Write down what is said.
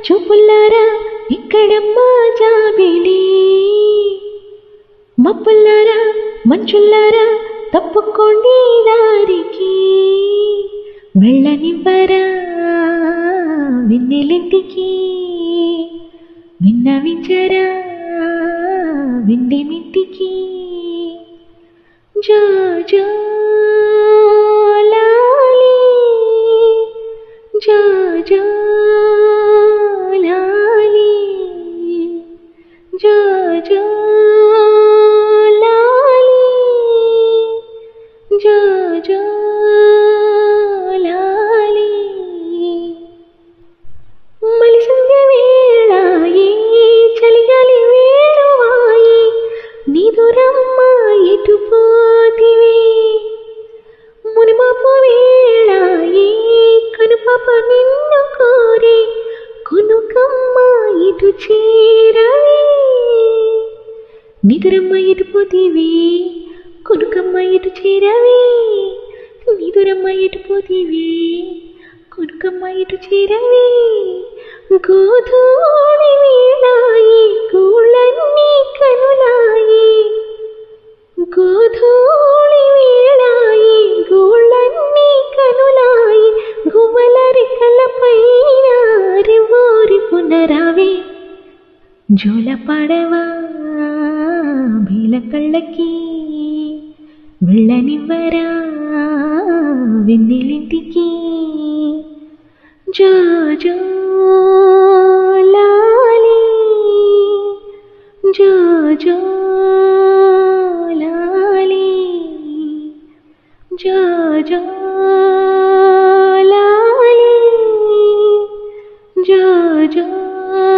చూపుల్లారా ఇక్కడమ్మా జాబిలి మప్పుల్లారా మంచుల్లారా తప్పుకోండి దారికి వెళ్ళనివ్వరా వెన్నెలింటికి విన్నవించరా విండిమింటికి జో జో లాలి జో జో లాలి జో జో లాలి జో జో లాలి మలి సంధ్య వేళాయి చలిగాలి వేణువాయి నిదురమ్మ ఎటు పోతివే మునిమాపు వేళాయి కనుపాప నిన్ను కోరి కొనుకమ్మ ఇటు చేరవే నిదురమ్మ ఎటు పోతివే కొనుకమ్మ ఇటు చేరవే నిదురమ్మ ఎటు పోతివే కొనుకమ్మ ఇటు చేరవే గోధూళి వేళాయి గూళ్ళన్నీ కనులాయి గోధూళి వేళాయి గూళ్ళన్నీ కనులాయి గువ్వల రెక్కల పైన రివోరి పునరావే జోల పడవా బీల కళ్ళకి వెళ్ళనివ్వరా వెన్నెలింటికి జో జో లాలి జో జో లాలి జో జో లాలి జో జో